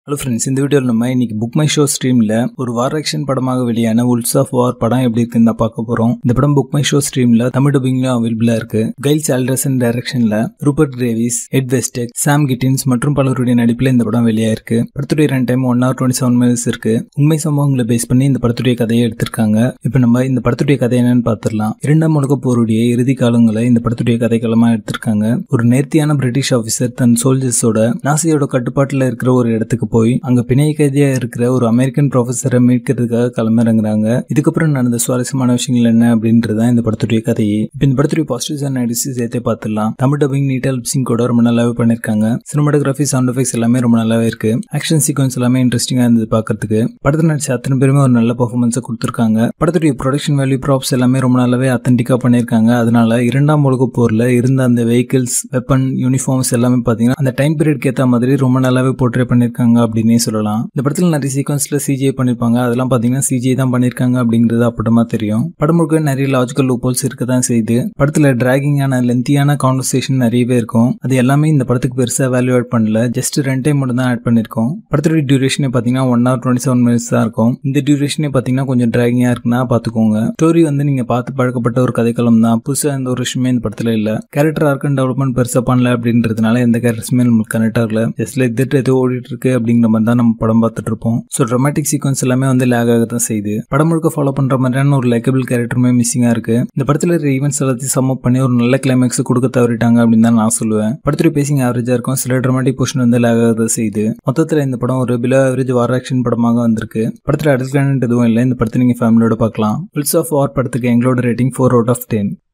hello friends இந்த வீடியோவில் நம்ம இன்னைக்கு புக் மை ஷோ ஸ்ட்ரீமில் ஒரு வார் ஆக்ஷன் படமாக வெளியான உல்ஸ் ஆஃப் வார் படம் எப்படி இருக்குன்னு தான் பார்க்க போகிறோம் இந்த படம் புக் மை ஷோ ஸ்ட்ரீமில் தமிழ் டப்பிங்லையும் அவைலபிளாக இருக்கு கைல்ஸ் ஆல்டர்சன் டைரக்ஷனில் Rupert Graves Ed Westwick Sam Gittins மற்றும் பலருடைய நடிப்பில் இந்த படம் வெளியாயிருக்கு படத்துடைய run time one hour twenty seven minutes இருக்கு உண்மை சம்பவங்களை பேஸ் பண்ணி இந்த படத்துடைய கதையை எடுத்திருக்காங்க இப்போ நம்ம இந்த படத்துடைய கதை என்னன்னு பார்த்துடலாம் இரண்டாம் உலக போருடைய இறுதி காலங்களை இந்த படத்துடைய கதைக்களமாக எடுத்திருக்காங்க ஒரு நேர்த்தியான பிரிட்டிஷ் ஆஃபீஸர் தன் சோல்ஜர்ஸோட நாசியோட கட்டுப்பாட்டில் இருக்கிற ஒரு இடத்துக்கு போய் அங்க பிணை கைதியா இருக்கிற ஒரு அமெரிக்கன் ப்ரொஃபஸரை மீட்கிறதுக்காக கிளம்புறாங்க இதுக்கப்புறம் நடந்த சுவாரஸ்யமான விஷயங்கள் என்ன அப்படின்றது இந்த படத்துடைய கதையே இப்போ இந்த படத்துடைய பாசிட்டிவ்ஸ் அண்ட் நெகட்டிவ்ஸ் சேர்த்தே பார்த்துடலாம் தமிழ் டப்பிங் நீட்டா லிப்சிங் கூட ரொம்ப நல்லாவே பண்ணிருக்காங்க சினிமாட்டோகிராஃபி சவுண்ட் எஃபெக்ட்ஸ் எல்லாமே ரொம்ப நல்லாவே இருக்கு ஆக்ஷன் சீக்வன்ஸ் எல்லாமே இன்ட்ரெஸ்டிங்கா இருந்தது பார்க்கறதுக்கு படத்தில் நடிச்ச அத்தனை பேருமே ஒரு நல்ல பர்ஃபார்மன்ஸை கொடுத்துருக்காங்க படத்துடைய ப்ரொடக்ஷன் வேல்யூ ப்ராப்ஸ் எல்லாமே ரொம்ப நல்லாவே அத்தன்டிக்கா பண்ணியிருக்காங்க அதனால இரண்டாம் உலக போர்ல இருந்த அந்த வெஹிக்கிள்ஸ் வெப்பன் யூனிஃபார்ம்ஸ் எல்லாமே பாத்தீங்கன்னா அந்த டைம் பீரியட்க்கு ஏற்ற மாதிரி ரொம்ப நல்லாவே போர்ட்ரே பண்ணியிருக்காங்க அப்படின்னே சொல்லலாம் இந்த படத்தில் நிறைய சீக்வன்ஸ்ல சிஜிஐ பண்ணிருப்பாங்க அதெல்லாம் பாத்தீங்கன்னா சிஜிஐ தான் பண்ணிருக்காங்க அப்படிங்கிறது அப்பட்டமா தெரியும் படம் முழுக்க நிறைய லாஜிக்கல் லூப்போல்ஸ் இருக்க தான் செய்யுது படத்துல டிராகிங்கான லென்த்தியான கான்வர்சேஷன் நிறையவே இருக்கும் அது எல்லாமே இந்த படத்துக்கு பெருசா வேல்யூ ஆட் பண்ணல ஜஸ்ட் ரெண்டு டைம் மட்டும் தான் ஆட் பண்ணிருக்கோம் படத்துடைய டியூரேஷனே பாத்தீங்கன்னா one hour twenty seven minutes தான் இருக்கும் இந்த டியூரேஷனே பாத்தீங்கன்னா கொஞ்சம் டிராகிங்கா இருக்குன்னா பாத்துக்கோங்க ஸ்டோரி வந்து நீங்க பார்த்து பழக்கப்பட்ட ஒரு கதைக்களம் தான் புதுசா எந்த ஒரு விஷயமே இந்த படத்துல இல்ல கேரக்டர் ஆர்க் அண்ட் டெவலப்மெண்ட் பெருசா பண்ணல அப்படின்றதுனால எந்த கேரக்டர்ஸுமே நம்மளுக்கு கனெக்ட் ஆகல ஜஸ்ட் லைக் தட் ஏதோ ஓடிட்டு இருக்கு அப்படிங்கிற மாதிரி தான் நம்ம படம் பார்த்துட்டு இருப்போம் ஸோ ட்ரமாட்டிக் சீக்வன்ஸ் எல்லாமே வந்து லேக் ஆக தான் செய்யுது படம் முழுக்க ஃபாலோ பண்ற மாதிரியான ஒரு லைக்கபிள் கேரக்டருமே மிஸ்ஸிங்கா இருக்கு இந்த படத்துல இருக்கிற ஈவெண்ட்ஸ் எல்லாத்தையும் சம் அப் பண்ணி ஒரு நல்ல கிளைமேக்ஸ் கொடுக்க தவறிட்டாங்க அப்படின்னு தான் நான் சொல்லுவேன் படத்துடைய பேசிங் ஆவரேஜா இருக்கும் சில ட்ரமாட்டிக் போர்ஷன் வந்து லேக் ஆக தான் செய்யுது மொத்தத்தில் இந்த படம் ஒரு பிலோ ஆவரேஜ் வார் ஆக்ஷன் படமாக வந்திருக்கு படத்துல அடிஸ்கனட் எதுவும் இல்லை இந்த படத்தை நீங்க ஃபேமிலியோட பார்க்கலாம் உல்ஸ் ஆஃப் வார் படத்துக்கு எங்களோட rating four out of ten